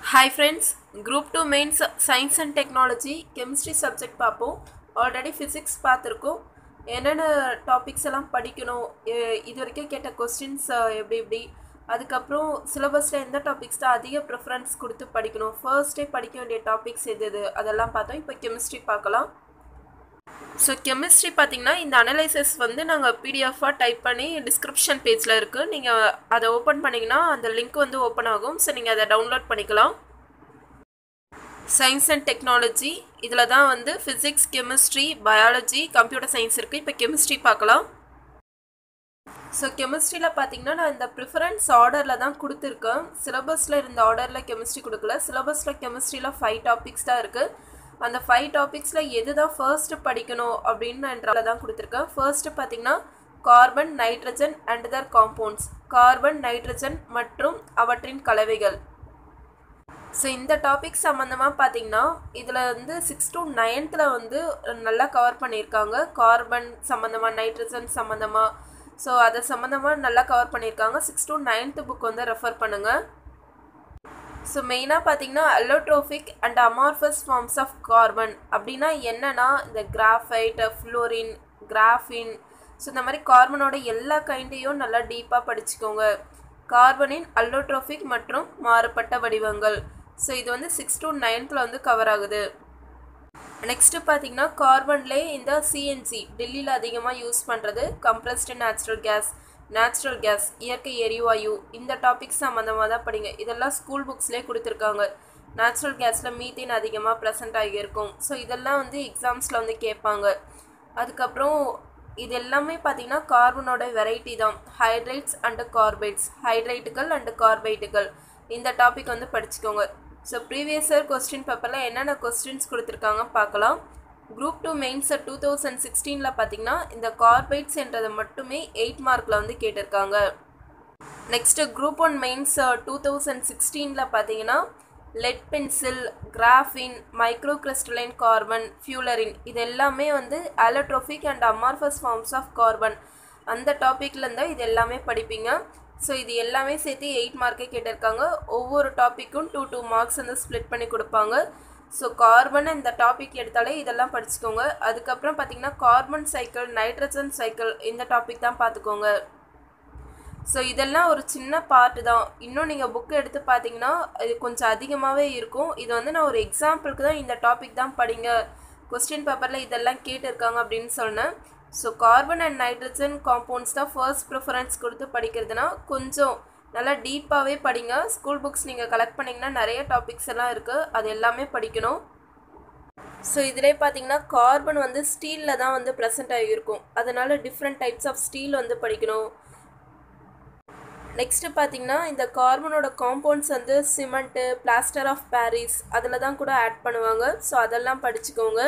hi friends group two mains science and technology chemistry subject பார்ப்போம் already physics பார்த்துருக்கோம் என்னென்ன topics எல்லாம் படிக்கணும் எ- இது வரைக்கும் கேட்ட கொஸ்டின்ஸ் எப்படி எப்படி அதுக்கப்புறம் சிலபஸில் எந்த டாபிக்ஸ் தான் அதிக ப்ரிஃபரன்ஸ் கொடுத்து படிக்கணும் ஃபர்ஸ்டே படிக்க வேண்டிய டாபிக்ஸ் எது எது அதெல்லாம் பார்த்தோம் இப்போ கெமிஸ்ட்ரி பார்க்கலாம் ஸோ கெமிஸ்ட்ரி பார்த்தீங்கன்னா இந்த அனலைசிஸ் வந்து நாங்கள் பிடிஎஃபாக டைப் பண்ணி டிஸ்கிரிப்ஷன் பேஜில் இருக்குது நீங்கள் அதை ஓப்பன் பண்ணிங்கன்னா அந்த லிங்க் வந்து ஓப்பன் ஆகும் ஸோ நீங்கள் அதை டவுன்லோட் பண்ணிக்கலாம் சயின்ஸ் அண்ட் டெக்னாலஜி இதில் தான் வந்து physics chemistry biology computer science இருக்குது இப்போ கெமிஸ்ட்ரி பார்க்கலாம் ஸோ கெமிஸ்ட்ரியில் பார்த்தீங்கன்னா நான் இந்த ப்ரிஃபரன்ஸ் ஆர்டரில் தான் கொடுத்துருக்கேன் சிலபஸில் இருந்த ஆர்டரில் கெமிஸ்ட்ரி கொடுக்கல சிலபஸில் கெமிஸ்ட்ரியில் ஃபைவ் டாபிக்ஸ் தான் இருக்குது அந்த ஃபைவ் டாபிக்ஸில் எது தான் ஃபர்ஸ்ட் படிக்கணும் அப்படின்றதுல தான் கொடுத்துருக்கேன் ஃபர்ஸ்ட்டு பார்த்தீங்கன்னா carbon nitrogen and their compounds carbon nitrogen மற்றும் அவற்றின் கலவைகள் ஸோ இந்த டாபிக் சம்மந்தமாக பார்த்தீங்கன்னா இதில் வந்து சிக்ஸ் டு நைன்த்தில் வந்து நல்லா கவர் பண்ணியிருக்காங்க கார்பன் சம்மந்தமாக நைட்ரஜன் சம்மந்தமாக ஸோ அதை சம்மந்தமாக நல்லா கவர் பண்ணியிருக்காங்க சிக்ஸ் டு நைன்த்து புக் வந்து ரெஃபர் பண்ணுங்கள் ஸோ மெயினாக பார்த்தீங்கன்னா allotropic and amorphous forms of carbon அப்படின்னா என்னன்னா இந்த கிராஃபைட் ஃப்ளோரின் கிராஃபின் ஸோ இந்த மாதிரி கார்பனோட எல்லா கைண்டையும் நல்லா டீப்பாக படிச்சுக்கோங்க கார்பனின் அல்லோட்ரோஃபிக் மற்றும் மாறுபட்ட வடிவங்கள் ஸோ இது வந்து சிக்ஸ் டு நைன்த்தில் வந்து கவர் ஆகுது நெக்ஸ்ட்டு பார்த்தீங்கன்னா கார்பன்லே இந்த சிஎன்சி டெல்லியில் அதிகமாக யூஸ் பண்ணுறது compressed natural gas natural gas இயற்கை எரிவாயு இந்த டாபிக்ஸ் சம்மந்தமாக தான் படிங்க இதெல்லாம் ஸ்கூல் புக்ஸ்லேயே கொடுத்துருக்காங்க நேச்சுரல் கேஸில் மீத்தேன் அதிகமாக ப்ரெசென்ட் ஆகியிருக்கும் ஸோ இதெல்லாம் வந்து எக்ஸாம்ஸில் வந்து கேட்பாங்க அதுக்கப்புறம் இது எல்லாமே பார்த்தீங்கன்னா கார்பனோட வெரைட்டி தான் ஹைட்ரேட்ஸ் அண்டு கார்பைட்ஸ் ஹைட்ரேட்டுகள் அண்டு கார்பைட்டுகள் இந்த டாபிக் வந்து படிச்சுக்கோங்க ஸோ ப்ரீவியஸ் இயர் கொஸ்டின் பேப்பரில் என்னென்ன கொஸ்டின்ஸ் கொடுத்துருக்காங்க பார்க்கலாம் குரூப் டூ மெயின்ஸை டூ தௌசண்ட் சிக்ஸ்டீனில் பார்த்தீங்கன்னா இந்த கார்பைட்ஸ்ன்றதை மட்டுமே எயிட் மார்க்கில் வந்து கேட்டிருக்காங்க next group one mains two thousand சிக்ஸ்டீனில் பார்த்தீங்கன்னா lead pencil graphene micro crystalline carbon fullerene இது எல்லாமே வந்து allotropic and amorphous forms of carbon அந்த டாப்பிக்லேருந்து இது எல்லாமே படிப்பீங்க ஸோ இது எல்லாமே சேர்த்து எயிட் மார்க்கே கேட்டிருக்காங்க ஒவ்வொரு டாப்பிக்கும் டூ டூ மார்க்ஸ் வந்து ஸ்ப்ளிட் பண்ணி கொடுப்பாங்க ஸோ கார்பன் இந்த டாபிக் எடுத்தாலே இதெல்லாம் படிச்சுக்கோங்க அதுக்கப்புறம் பார்த்தீங்கன்னா கார்பன் சைக்கிள் நைட்ரஜன் சைக்கிள் இந்த டாபிக் தான் பார்த்துக்கோங்க ஸோ இதெல்லாம் ஒரு சின்ன பார்ட்டு தான் இன்னும் நீங்கள் புக் எடுத்து பார்த்தீங்கன்னா இது கொஞ்சம் அதிகமாகவே இருக்கும் இது வந்து நான் ஒரு எக்ஸாம்பிளுக்கு தான் இந்த டாபிக் தான் படிங்க கொஸ்டின் பேப்பரில் இதெல்லாம் கேட்டிருக்காங்க அப்படின்னு சொன்னேன் so carbon and nitrogen compounds தான் ஃபர்ஸ்ட் ப்ரிஃபரன்ஸ் கொடுத்து படிக்கிறதுனா கொஞ்சம் நல்லா டீப்பாகவே படிங்க ஸ்கூல் புக்ஸ் நீங்கள் கலெக்ட் பண்ணிங்கன்னா நிறைய டாபிக்ஸ் எல்லாம் இருக்குது அது எல்லாமே படிக்கணும் ஸோ இதிலே பார்த்தீங்கன்னா கார்பன் வந்து ஸ்டீலில் தான் வந்து ப்ரெசென்ட் ஆகியிருக்கும் அதனால டிஃப்ரெண்ட் டைப்ஸ் ஆஃப் ஸ்டீல் வந்து படிக்கணும் நெக்ஸ்ட்டு பார்த்தீங்கன்னா இந்த கார்பனோட காம்பவுண்ட்ஸ் வந்து சிமெண்ட்டு பிளாஸ்டர் ஆஃப் பாரிஸ் அதில் தான் கூட ஆட் பண்ணுவாங்க ஸோ அதெல்லாம் படிச்சுக்கோங்க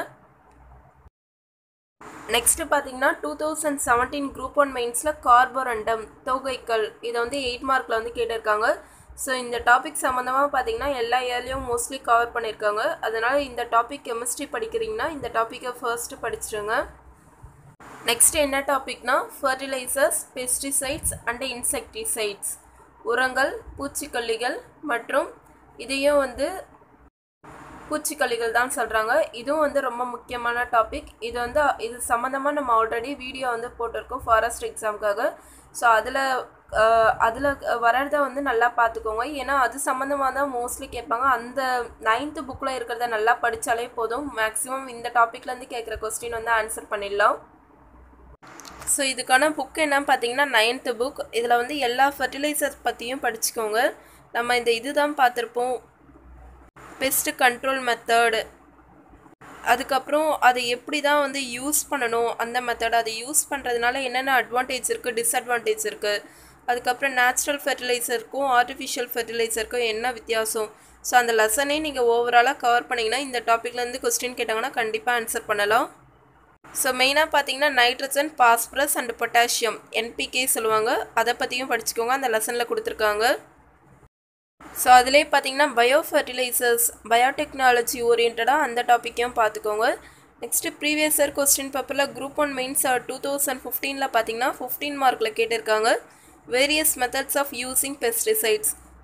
நெக்ஸ்ட்டு பார்த்தீங்கன்னா two thousand seventeen group one மெயின்ஸில் கார்போரண்டம் தொகைக்கல் இதை வந்து எயிட் மார்க்கில் வந்து கேட்டிருக்காங்க ஸோ இந்த டாபிக் சம்மந்தமாக பார்த்தீங்கன்னா எல்லா இயர்லேயும் மோஸ்ட்லி கவர் பண்ணியிருக்காங்க அதனால் இந்த டாபிக் கெமிஸ்ட்ரி படிக்கிறீங்கன்னா இந்த டாப்பிக்கை ஃபர்ஸ்ட்டு படிச்சிடுங்க நெக்ஸ்ட் என்ன டாபிக்னா ஃபர்டிலைசர்ஸ் பெஸ்டிசைட்ஸ் அண்ட் இன்செக்டிசைட்ஸ் உரங்கள் பூச்சிக்கொல்லிகள் மற்றும் இதையும் வந்து பூச்சிக்கொல்லிகள் தான் சொல்கிறாங்க இதுவும் வந்து ரொம்ப முக்கியமான டாபிக் இது வந்து இது சம்மந்தமாக நம்ம ஆல்ரெடி வீடியோ வந்து போட்டிருக்கோம் ஃபாரஸ்ட் எக்ஸாமுக்காக ஸோ அதில் அதில் வர்றத வந்து நல்லா பார்த்துக்கோங்க ஏன்னா அது சம்மந்தமாக தான் மோஸ்ட்லி கேட்பாங்க அந்த நைன்த்து புக்கில் இருக்கிறத நல்லா படித்தாலே போதும் மேக்ஸிமம் இந்த டாப்பிக்லேருந்து கேட்குற கொஸ்டின் வந்து ஆன்சர் பண்ணிடலாம் ஸோ இதுக்கான புக் என்ன பார்த்தீங்கன்னா நைன்த்து புக் இதில் வந்து எல்லா ஃபர்டிலைசர்ஸ் பற்றியும் படிச்சுக்கோங்க நம்ம இந்த இது தான் பார்த்துருப்போம் பெஸ்ட் கண்ட்ரோல் மெத்தடு அதுக்கப்புறம் அதை எப்படி தான் வந்து யூஸ் பண்ணணும் அந்த மெத்தட் அதை யூஸ் பண்ணுறதுனால என்னென்ன அட்வான்டேஜ் இருக்குது டிஸ்அட்வான்டேஜ் இருக்குது அதுக்கப்புறம் நேச்சுரல் ஃபெர்டிலைசருக்கும் ஆர்டிஃபிஷியல் ஃபெர்டிலைசருக்கும் என்ன வித்தியாசம் ஸோ அந்த லெசனே நீங்கள் ஓவராலாக கவர் பண்ணிங்கன்னா இந்த டாப்பிக்லேருந்து கொஸ்டின் கேட்டாங்கன்னா கண்டிப்பாக ஆன்சர் பண்ணலாம் ஸோ மெயினாக பார்த்தீங்கன்னா nitrogen phosphorus and potassium NPK சொல்லுவாங்க அதை பற்றியும் படிச்சுக்கோங்க அந்த லெசனில் கொடுத்துருக்காங்க ஸோ அதிலே பார்த்தீங்கன்னா பயோ ஃபர்டிலைசர்ஸ் பயோடெக்னாலஜி ஓரியன்டாக அந்த டாப்பிக்கையும் பார்த்துக்கோங்க நெக்ஸ்ட்டு ப்ரீவியஸ் இயர் கொஸ்டின் பேப்பரில் group one mains two thousand ஃபிஃப்டீனில் பார்த்தீங்கன்னா ஃபிஃப்டீன் மார்க்கில் கேட்டிருக்காங்க various methods of using pesticides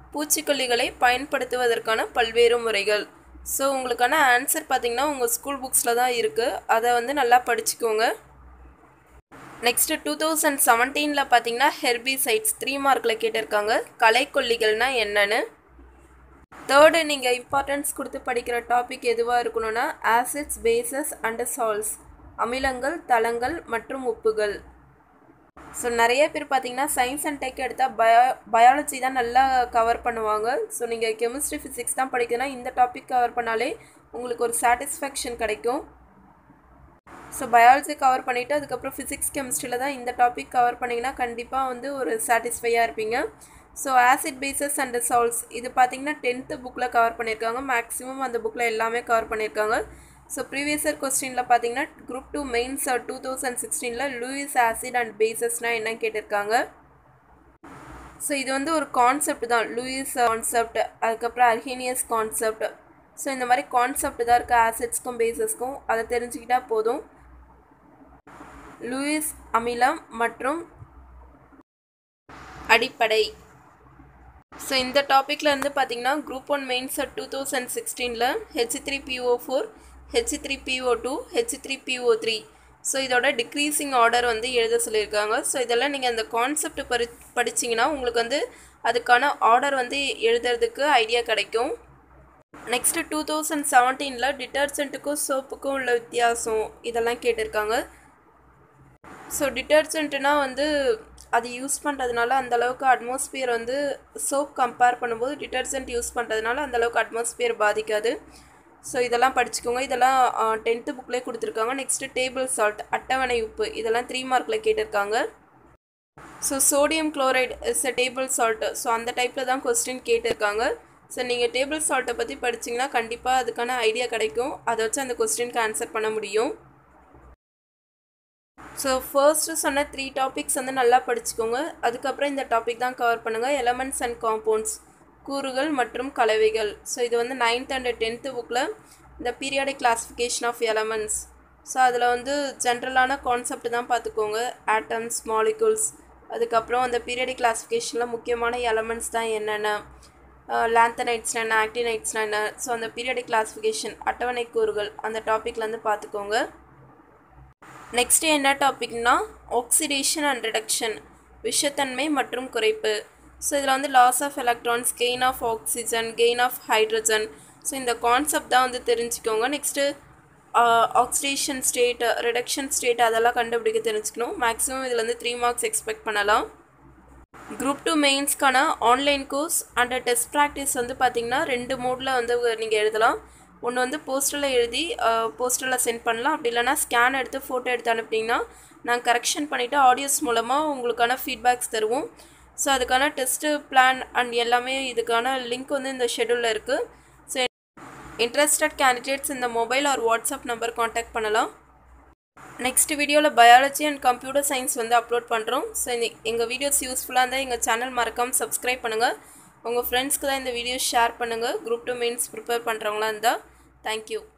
பூச்சிக்கொல்லிகளை பயன்படுத்துவதற்கான பல்வேறு முறைகள் ஸோ உங்களுக்கான ஆன்சர் பார்த்தீங்கன்னா உங்கள் ஸ்கூல் புக்ஸில் தான் இருக்குது அதை வந்து நல்லா படிச்சுக்கோங்க நெக்ஸ்ட்டு டூ தௌசண்ட் செவன்டீனில் பார்த்தீங்கன்னா ஹெர்பிசைட்ஸ் த்ரீ மார்க்கில் கேட்டிருக்காங்க களைக்கொல்லிகள்னால் என்னென்னு தேர்டு நீங்கள் இம்பார்ட்டன்ஸ் கொடுத்து படிக்கிற டாபிக் எதுவாக இருக்கணும்னா ஆசிட்ஸ் பேசஸ் அண்ட் சால்ஸ் அமிலங்கள் தளங்கள் மற்றும் உப்புகள் ஸோ நிறைய பேர் பார்த்தீங்கன்னா சயின்ஸ் அண்ட் டெக் எடுத்தால் பயோ பயாலஜி தான் நல்லா கவர் பண்ணுவாங்க ஸோ நீங்கள் கெமிஸ்ட்ரி ஃபிசிக்ஸ் தான் படிக்கிறதுனா இந்த டாபிக் கவர் பண்ணாலே உங்களுக்கு ஒரு சாட்டிஸ்ஃபேக்ஷன் கிடைக்கும் ஸோ பயாலஜி கவர் பண்ணிவிட்டு அதுக்கப்புறம் ஃபிசிக்ஸ் கெமிஸ்ட்ரியில் தான் இந்த டாபிக் கவர் பண்ணிங்கன்னா கண்டிப்பாக வந்து ஒரு சாட்டிஸ்ஃபையாக இருப்பீங்க so acid bases and salts இது பார்த்தீங்கன்னா டென்த்து புக்கில் கவர் பண்ணியிருக்காங்க மேக்ஸிமம் அந்த புக்கில் எல்லாமே கவர் பண்ணியிருக்காங்க ஸோ ப்ரீவியஸ் இயர் கொஸ்டினில் பார்த்தீங்கன்னா group two mains two thousand சிக்ஸ்டீனில் லூயிஸ் ஆசிட் அண்ட் பேசஸ்னால் என்ன கேட்டிருக்காங்க ஸோ இது வந்து ஒரு கான்செப்ட் தான் லூயிஸ் கான்செப்ட் அதுக்கப்புறம் அர்ஹீனியஸ் கான்செப்ட் ஸோ இந்த மாதிரி கான்செப்ட் தான் இருக்குது ஆசிட்ஸ்க்கும் பேசஸ்க்கும் அதை தெரிஞ்சுக்கிட்டால் போதும் லூயிஸ் அமிலம் மற்றும் அடிப்படை ஸோ இந்த டாப்பிக்கில் இருந்து பார்த்தீங்கன்னா group one mains two thousand சிக்ஸ்டீனில் H three PO four H three PO two H three PO three so இதோட டிக்ரீசிங் ஆர்டர் வந்து எழுத சொல்லியிருக்காங்க ஸோ இதெல்லாம் நீங்கள் அந்த கான்செப்ட் படி படிச்சிங்கன்னா உங்களுக்கு வந்து அதுக்கான ஆர்டர் வந்து எழுதுறதுக்கு ஐடியா கிடைக்கும் நெக்ஸ்ட்டு டூ தௌசண்ட் செவன்டீனில் டிட்டர்ஜென்ட்டுக்கும் சோப்புக்கும் உள்ள வித்தியாசம் இதெல்லாம் கேட்டிருக்காங்க ஸோ டிட்டர்ஜென்ட்னா வந்து அது யூஸ் பண்ணுறதுனால அந்தளவுக்கு அட்மாஸ்பியர் வந்து சோப் கம்பேர் பண்ணும்போது டிட்டர்ஜென்ட் யூஸ் பண்ணுறதுனால அந்தளவுக்கு அட்மாஸ்பியர் பாதிக்காது ஸோ இதெல்லாம் படிச்சுக்கோங்க இதெல்லாம் டென்த்து புக்லேயே கொடுத்துருக்காங்க நெக்ஸ்ட்டு டேபிள் சால்ட் அட்டவணை உப்பு இதெல்லாம் த்ரீ மார்க்கில் கேட்டிருக்காங்க so sodium chloride is a table salt so அந்த டைப்பில் தான் கொஸ்டின் கேட்டிருக்காங்க ஸோ நீங்கள் டேபிள் சால்ட்டை பற்றி படிச்சிங்கன்னா கண்டிப்பாக அதுக்கான ஐடியா கிடைக்கும் அதை வச்சு அந்த கொஸ்டினுக்கு ஆன்சர் பண்ண முடியும் ஸோ ஃபர்ஸ்ட்டு சொன்ன த்ரீ டாபிக்ஸ் வந்து நல்லா படிச்சுக்கோங்க அதுக்கப்புறம் இந்த டாபிக் தான் கவர் பண்ணுங்கள் எலமெண்ட்ஸ் அண்ட் காம்பவுண்ட்ஸ் கூறுகள் மற்றும் கலவைகள் ஸோ இது வந்து நைன்த் அண்ட் டென்த்து புக்கில் இந்த periodic classification of elements so அதில் வந்து ஜென்ரலான கான்செப்ட் தான் பார்த்துக்கோங்க ஆட்டம்ஸ் மாலிகுல்ஸ் அதுக்கப்புறம் அந்த பீரியாடிக் கிளாஸிஃபிகேஷனில் முக்கியமான எலமெண்ட்ஸ் தான் என்னென்ன லேந்தனைட்ஸ்னா என்ன ஆக்டினைட்ஸ்னா என்ன ஸோ அந்த பீரியாடிக் கிளாஸிஃபிகேஷன் அட்டவணை கூறுகள் அந்த டாப்பிக்லேருந்து பார்த்துக்கோங்க நெக்ஸ்ட்டு என்ன டாபிக்னா ஆக்சிடேஷன் அண்ட் ரிடக்ஷன் விஷத்தன்மை மற்றும் குறைப்பு ஸோ இதில் வந்து loss of electrons gain of oxygen gain of hydrogen so இந்த கான்செப்ட் தான் வந்து தெரிஞ்சுக்கோங்க next oxidation state reduction state அதெல்லாம் கண்டுபிடிக்க தெரிஞ்சுக்கணும் மேக்ஸிமம் இதில் வந்து த்ரீ மார்க்ஸ் எக்ஸ்பெக்ட் பண்ணலாம் குரூப் டூ மெயின்ஸ்க்கான online course and test practice வந்து பார்த்திங்கன்னா ரெண்டு மோடில் வந்து நீங்கள் எழுதலாம் ஒன்று வந்து போஸ்டரில் எழுதி போஸ்டரில் சென்ட் பண்ணலாம் அப்படி இல்லைனா ஸ்கேன் எடுத்து ஃபோட்டோ எடுத்து அனுப்பிட்டிங்கன்னா நான் கரெக்ஷன் பண்ணிவிட்டு ஆடியோஸ் மூலமாக உங்களுக்கான ஃபீட்பேக்ஸ் தருவோம் ஸோ அதுக்கான டெஸ்ட்டு பிளான் அண்ட் எல்லாமே இதுக்கான லிங்க் வந்து இந்த ஷெடியூலில் இருக்குது ஸோ இன்ட்ரெஸ்டட் கேண்டிடேட்ஸ் இந்த mobile or WhatsApp number contact பண்ணலாம் நெக்ஸ்ட் வீடியோவில் பயாலஜி அண்ட் கம்ப்யூட்டர் சயின்ஸ் வந்து அப்லோட் பண்ணுறோம் ஸோ இந்த எங்கள் வீடியோஸ் யூஸ்ஃபுல்லாக இருந்தால் எங்கள் சேனல் மறக்காமல் சப்ஸ்கிரைப் பண்ணுங்கள் உங்கள் ஃப்ரெண்ட்ஸ்க்கு தான் இந்த வீடியோ ஷேர் பண்ணுங்கள் குரூப் டூ மெயின்ஸ் ப்ரிப்பேர் பண்ணுறவங்களா இருந்தால் தேங்க்யூ